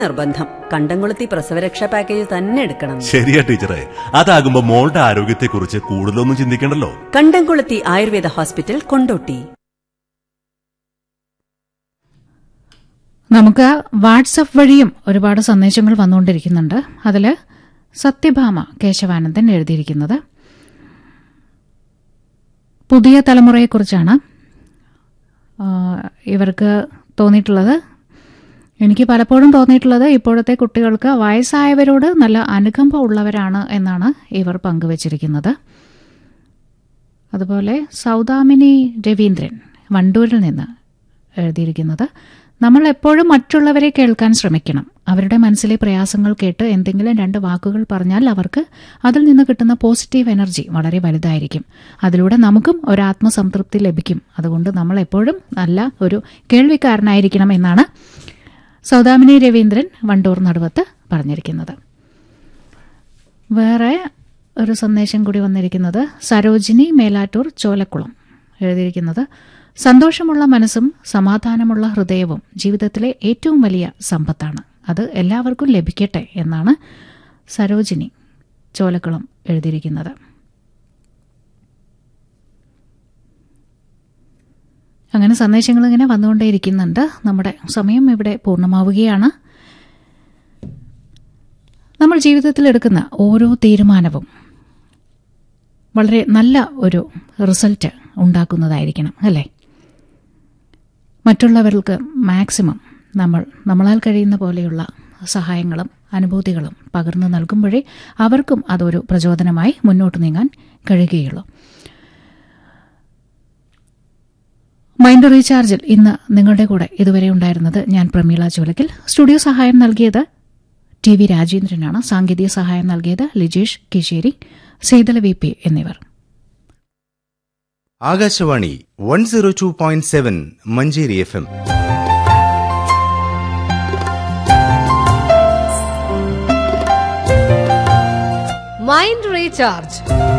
നിർബന്ധം കണ്ടംകുളത്തി പ്രസവരക്ഷാ പാക്കേജ് തന്നെ എടുക്കണം ശരിയാ ടീച്ചറെ അതാകുമ്പോ മോളുടെ ആരോഗ്യത്തെക്കുറിച്ച് കൂടുതലൊന്നും ചിന്തിക്കണ്ടല്ലോ കണ്ടംകുളത്തി ആയുർവേദ ഹോസ്പിറ്റൽ കൊണ്ടോട്ടി നമുക്ക് വാട്സപ്പ് വഴിയും ഒരുപാട് സന്ദേശങ്ങൾ വന്നുകൊണ്ടിരിക്കുന്നുണ്ട് അതിൽ സത്യഭാമ കേശവാനന്ദൻ എഴുതിയിരിക്കുന്നത് പുതിയ തലമുറയെക്കുറിച്ചാണ് ആ, ഇവർക്ക് തോന്നിയിട്ടുള്ളത് എനിക്ക് പലപ്പോഴും തോന്നിയിട്ടുള്ളത് ഇപ്പോഴത്തെ കുട്ടികൾക്ക് വയസ്സായവരോട് നല്ല അനുകമ്പ ഉള്ളവരാണ് എന്നാണ് ഇവർ പങ്കുവച്ചിരിക്കുന്നത് അതുപോലെ സൗദാമിനി രവീന്ദ്രൻ വണ്ടൂരിൽ നിന്ന് എഴുതിയിരിക്കുന്നത് നമ്മൾ എപ്പോഴും മറ്റുള്ളവരെ കേൾക്കാൻ ശ്രമിക്കണം അവരുടെ മനസ്സിലെ പ്രയാസങ്ങൾ കേട്ട് എന്തെങ്കിലും രണ്ട് വാക്കുകൾ പറഞ്ഞാൽ അവർക്ക് അതിൽ നിന്ന് കിട്ടുന്ന പോസിറ്റീവ് എനർജി വളരെ വലുതായിരിക്കും അതിലൂടെ നമുക്കും ഒരു ആത്മസംതൃപ്തി ലഭിക്കും അതുകൊണ്ട് നമ്മൾ എപ്പോഴും നല്ല ഒരു കേൾവിക്കാരനായിരിക്കണം എന്നാണ് സൗദാമിനി രവീന്ദ്രൻ വണ്ടൂർ നടുവത്ത് പറഞ്ഞിരിക്കുന്നത് വേറെ ഒരു സന്ദേശം കൂടി വന്നിരിക്കുന്നത് സരോജിനി മേലാറ്റൂർ ചോലക്കുളം എഴുതിയിരിക്കുന്നത് സന്തോഷമുള്ള മനസ്സും സമാധാനമുള്ള ഹൃദയവും ജീവിതത്തിലെ ഏറ്റവും വലിയ സമ്പത്താണ് അത് എല്ലാവർക്കും ലഭിക്കട്ടെ എന്നാണ് സരോജിനി ചോലക്കുളം എഴുതിയിരിക്കുന്നത് അങ്ങനെ സന്ദേശങ്ങൾ ഇങ്ങനെ വന്നുകൊണ്ടേയിരിക്കുന്നുണ്ട് നമ്മുടെ സമയം ഇവിടെ പൂർണ്ണമാവുകയാണ് നമ്മൾ ജീവിതത്തിൽ എടുക്കുന്ന ഓരോ തീരുമാനവും വളരെ നല്ല ഒരു റിസൾട്ട് ഉണ്ടാക്കുന്നതായിരിക്കണം അല്ലേ മറ്റുള്ളവർക്ക് മാക്സിമം നമ്മൾ നമ്മളാൽ കഴിയുന്ന പോലെയുള്ള സഹായങ്ങളും അനുഭൂതികളും പകർന്നു നൽകുമ്പോഴേ അവർക്കും അതൊരു പ്രചോദനമായി മുന്നോട്ട് നീങ്ങാൻ കഴിയുകയുള്ളൂ മൈൻഡ് റീചാർജിൽ ഇന്ന് നിങ്ങളുടെ കൂടെ ഇതുവരെ ഉണ്ടായിരുന്നത് ഞാൻ പ്രമീള ചോലക്കിൽ സ്റ്റുഡിയോ സഹായം നൽകിയത് ടി വി രാജേന്ദ്രനാണ് സാങ്കേതിക സഹായം നൽകിയത് ലിജേഷ് കിശേരി സേതല വി പി എന്നിവർ Akashvani one zero two point seven Manjeri F M mind recharge